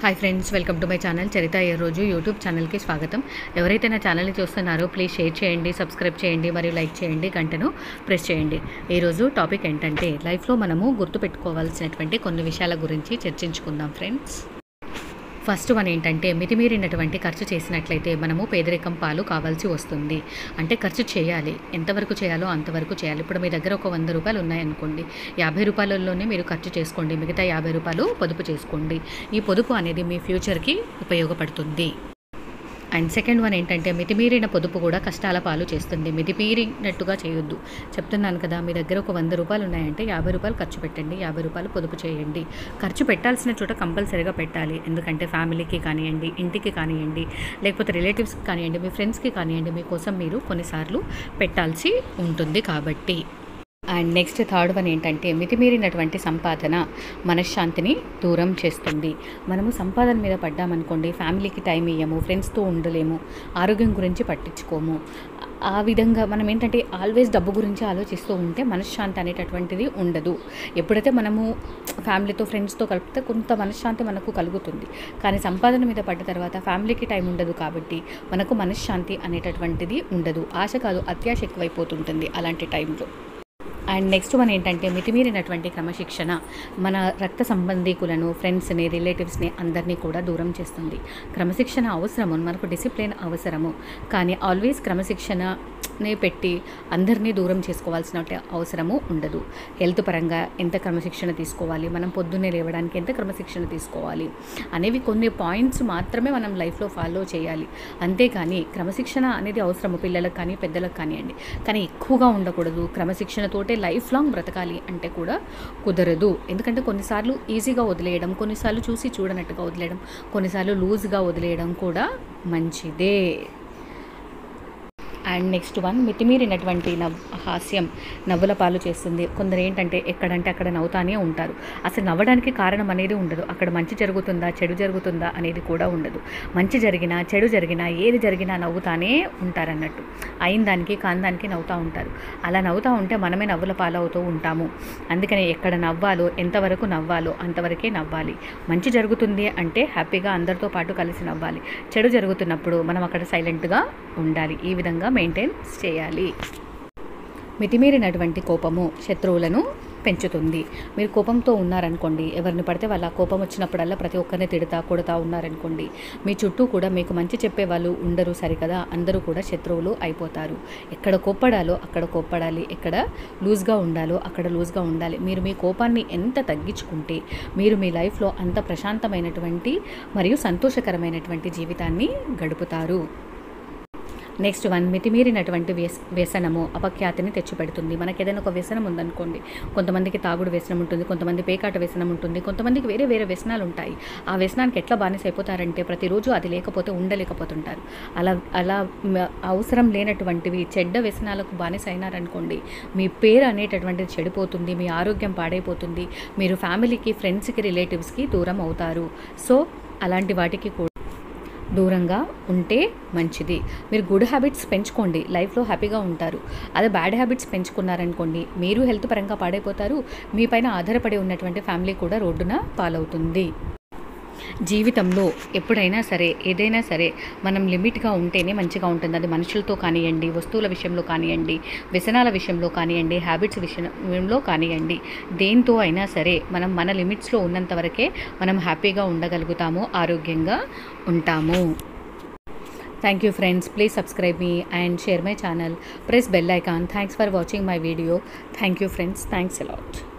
hi friends welcome to my channel Charitha ఈ రోజు YouTube ఛానల్కి స్వాగతం ఎవరైతే నా ఛానల్ని చూస్తున్నారో ప్లీజ్ షేర్ చేయండి సబ్స్క్రైబ్ చేయండి మరియు లైక్ చేయండి గంటను ప్రెస్ చేయండి ఈరోజు టాపిక్ ఏంటంటే లైఫ్లో మనము గుర్తుపెట్టుకోవాల్సినటువంటి కొన్ని విషయాల గురించి చర్చించుకుందాం ఫ్రెండ్స్ ఫస్ట్ వన్ ఏంటంటే మితిమీరినటువంటి ఖర్చు చేసినట్లయితే మనము పేదరికం పాలు కావాల్సి వస్తుంది అంటే ఖర్చు చేయాలి ఎంతవరకు చేయాలో అంతవరకు చేయాలి ఇప్పుడు మీ దగ్గర ఒక వంద రూపాయలు ఉన్నాయనుకోండి యాభై రూపాయలలోనే మీరు ఖర్చు చేసుకోండి మిగతా యాభై రూపాయలు పొదుపు చేసుకోండి ఈ పొదుపు అనేది మీ ఫ్యూచర్కి ఉపయోగపడుతుంది అండ్ సెకండ్ వన్ ఏంటంటే మితిమీరిన పొదుపు కూడా కష్టాల పాలు చేస్తుంది మితిమీరినట్టుగా చేయొద్దు చెప్తున్నాను కదా మీ దగ్గర ఒక వంద రూపాయలు ఉన్నాయంటే యాభై రూపాయలు ఖర్చు పెట్టండి యాభై రూపాయలు పొదుపు చేయండి ఖర్చు పెట్టాల్సిన చోట కంపల్సరీగా పెట్టాలి ఎందుకంటే ఫ్యామిలీకి కానివ్వండి ఇంటికి కానివ్వండి లేకపోతే రిలేటివ్స్కి కానివ్వండి మీ ఫ్రెండ్స్కి కానివ్వండి మీకోసం మీరు కొన్నిసార్లు పెట్టాల్సి ఉంటుంది కాబట్టి అండ్ నెక్స్ట్ థర్డ్ వన్ ఏంటంటే మితిమీరినటువంటి సంపాదన మనశ్శాంతిని దూరం చేస్తుంది మనము సంపాదన మీద పడ్డామనుకోండి ఫ్యామిలీకి టైం ఇయ్యము ఫ్రెండ్స్తో ఉండలేము ఆరోగ్యం గురించి పట్టించుకోము ఆ విధంగా మనం ఏంటంటే ఆల్వేస్ డబ్బు గురించి ఆలోచిస్తూ ఉంటే మనశ్శాంతి అనేటటువంటిది ఉండదు ఎప్పుడైతే మనము ఫ్యామిలీతో ఫ్రెండ్స్తో కలిపితే కొంత మనశ్శాంతి మనకు కలుగుతుంది కానీ సంపాదన మీద పడ్డ తర్వాత ఫ్యామిలీకి టైం ఉండదు కాబట్టి మనకు మనశ్శాంతి అనేటటువంటిది ఉండదు ఆశ కాదు అత్యాశ ఎక్కువైపోతుంటుంది అలాంటి టైంలో అండ్ నెక్స్ట్ వన్ ఏంటంటే మితిమీరినటువంటి క్రమశిక్షణ మన రక్త సంబంధీకులను ఫ్రెండ్స్ని రిలేటివ్స్ని అందరినీ కూడా దూరం చేస్తుంది క్రమశిక్షణ అవసరము మనకు డిసిప్లిన్ అవసరము కానీ ఆల్వేస్ క్రమశిక్షణనే పెట్టి అందరినీ దూరం చేసుకోవాల్సిన అవసరము ఉండదు హెల్త్ పరంగా ఎంత క్రమశిక్షణ తీసుకోవాలి మనం పొద్దున్నే లేవడానికి ఎంత క్రమశిక్షణ తీసుకోవాలి అనేవి కొన్ని పాయింట్స్ మాత్రమే మనం లైఫ్లో ఫాలో చేయాలి అంతేకాని క్రమశిక్షణ అనేది అవసరము పిల్లలకు కానీ పెద్దలకు కానివ్వండి కానీ ఎక్కువగా ఉండకూడదు క్రమశిక్షణతోటే లైఫ్ లాంగ్ బ్రతకాలి అంటే కూడా కుదరదు ఎందుకంటే కొన్నిసార్లు ఈజీగా వదిలేయడం కొన్నిసార్లు చూసి చూడనట్టుగా వదిలేయడం కొన్నిసార్లు లూజ్గా వదిలేయడం కూడా మంచిదే అండ్ నెక్స్ట్ వన్ మితిమీరినటువంటి నవ్ హాస్యం నవ్వుల పాలు చేస్తుంది కొందరు ఏంటంటే ఎక్కడంటే అక్కడ నవ్వుతానే ఉంటారు అసలు నవ్వడానికి కారణం అనేది ఉండదు అక్కడ మంచి జరుగుతుందా చెడు జరుగుతుందా అనేది కూడా ఉండదు మంచి జరిగినా చెడు జరిగినా ఏది జరిగినా నవ్వుతానే ఉంటారన్నట్టు అయిన దానికి కాని దానికి నవ్వుతూ ఉంటారు అలా నవ్వుతూ ఉంటే మనమే నవ్వుల పాలవుతూ ఉంటాము అందుకని ఎక్కడ నవ్వాలో ఎంతవరకు నవ్వాలో అంతవరకే నవ్వాలి మంచి జరుగుతుంది అంటే హ్యాపీగా అందరితో పాటు కలిసి నవ్వాలి చెడు జరుగుతున్నప్పుడు మనం అక్కడ సైలెంట్గా ఉండాలి ఈ విధంగా మెయింటైన్ చేయాలి మితిమీరినటువంటి కోపము శత్రువులను పెంచుతుంది మీరు కోపంతో ఉన్నారనుకోండి ఎవరిని పడితే వాళ్ళ కోపం వచ్చినప్పుడల్లా ప్రతి ఒక్కరిని తిడతా కొడతా ఉన్నారనుకోండి మీ చుట్టూ కూడా మీకు మంచి చెప్పే వాళ్ళు ఉండరు సరికదా అందరూ కూడా శత్రువులు అయిపోతారు ఎక్కడ కోప్పడాలో అక్కడ కోప్పడాలి ఎక్కడ లూజ్గా ఉండాలో అక్కడ లూజ్గా ఉండాలి మీరు మీ కోపాన్ని ఎంత తగ్గించుకుంటే మీరు మీ లైఫ్లో అంత ప్రశాంతమైనటువంటి మరియు సంతోషకరమైనటువంటి జీవితాన్ని గడుపుతారు నెక్స్ట్ వన్ మితిమీరినటువంటి వ్యస్ వ్యసనము అపఖ్యాతిని తెచ్చిపెడుతుంది మనకి ఏదైనా ఒక వ్యసనం ఉందనుకోండి కొంతమందికి తాగుడు వ్యసనం ఉంటుంది కొంతమంది పేకాట వ్యసనం ఉంటుంది కొంతమందికి వేరే వేరే వ్యసనాలు ఉంటాయి ఆ వ్యసనానికి ఎట్లా బానిస అయిపోతారంటే ప్రతిరోజు అది లేకపోతే ఉండలేకపోతుంటారు అలా అలా మ- అవసరం లేనటువంటివి చెడ్డ వ్యసనాలకు బానిస అయినారనుకోండి మీ పేరు అనేటటువంటిది చెడిపోతుంది మీ ఆరోగ్యం పాడైపోతుంది మీరు ఫ్యామిలీకి ఫ్రెండ్స్కి రిలేటివ్స్కి దూరం అవుతారు సో అలాంటి వాటికి కూడా దూరంగా ఉంటే మంచిది మీరు గుడ్ హ్యాబిట్స్ పెంచుకోండి లైఫ్లో హ్యాపీగా ఉంటారు అదే బ్యాడ్ హ్యాబిట్స్ పెంచుకున్నారనుకోండి మీరు హెల్త్ పరంగా పాడైపోతారు మీ పైన ఆధారపడి ఉన్నటువంటి ఫ్యామిలీ కూడా రోడ్డున పాలవుతుంది జీవితంలో ఎప్పుడైనా సరే ఏదైనా సరే మనం లిమిట్గా ఉంటేనే మంచిగా ఉంటుంది అది మనుషులతో కానివ్వండి వస్తువుల విషయంలో కానివ్వండి వ్యసనాల విషయంలో కానివ్వండి హ్యాబిట్స్ విషయంలో కానివ్వండి దేంతో అయినా సరే మనం మన లిమిట్స్లో ఉన్నంత వరకే మనం హ్యాపీగా ఉండగలుగుతాము ఆరోగ్యంగా ఉంటాము thank you friends please subscribe మీ and share my channel press bell icon thanks for watching my video thank you friends thanks allot